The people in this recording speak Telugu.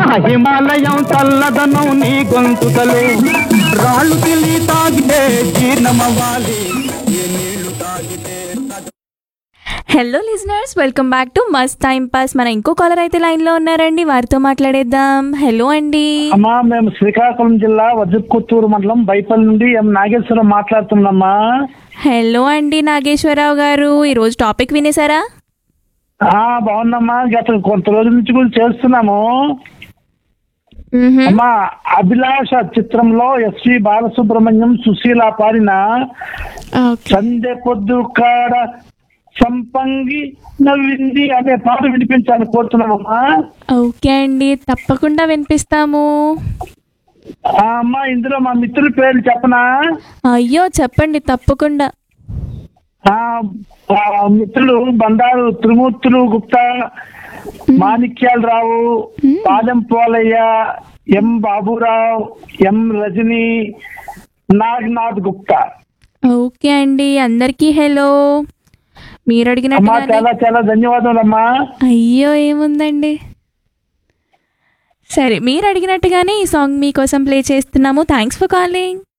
హిమాలయం చల్లదనం నీ గొంతుకలు రాళ్ళు తిని తాగితే జీర్ణమవ్వాలి ఏ నీళ్లు తాగితే hello listeners welcome back to must time pass మన ఇంకో కాలర్ అయితే లైన్లో ఉన్నారండి వారితో మాట్లాడేద్దాం హలో అండి అమ్మా మేము శ్రీకాకుళం జిల్లా వజ్రపుత్తూరు మండలం బైపల్లి నుండి ఎం నాగేశ్వరం మాట్లాడుతున్నామ్మా హలో అండి నాగేశ్వరరావు గారు ఈరోజు టాపిక్ వినేసారా ఆ బాగుందమ్మా గత కొంత రోజుల నుంచి కూడా చేస్తున్నాము మ్హూ. అమ్మా అభిలాష చిత్రంలో ఎస్వి బాలసుబ్రహ్మణ్యం సుశీల పాడిన ఓకే సందె పొద్దు కాడ సంపంగి నవ్వింది అనే పాట వినిపించాలని కోరుతున్నామమ్మా ఓకే అండి తప్పకుండా వినిపిస్తాము ఆ అమ్మా ఇందులో మా మిత్రుల పేర్లు చెప్పనా అయ్యో చెప్పండి తప్పకుండా ఆ ఆ మిత్రులు Bandaru Trimurtulu Gupta Manikyalarao Padem Polaiah M Baburao M Rajani Naganath Gupta okay అండి అందరికీ హలో మీరు అమ్మా అడిగినట్టుగానే చాలా చాలా ధన్యవాదాలమ్మా అయ్యో ఏముందండి సరే మీరు అడిగినట్టుగానే ఈ సాంగ్ మీకోసం ప్లే చేస్తున్నాము థ్యాంక్స్ ఫర్ కాలింగ్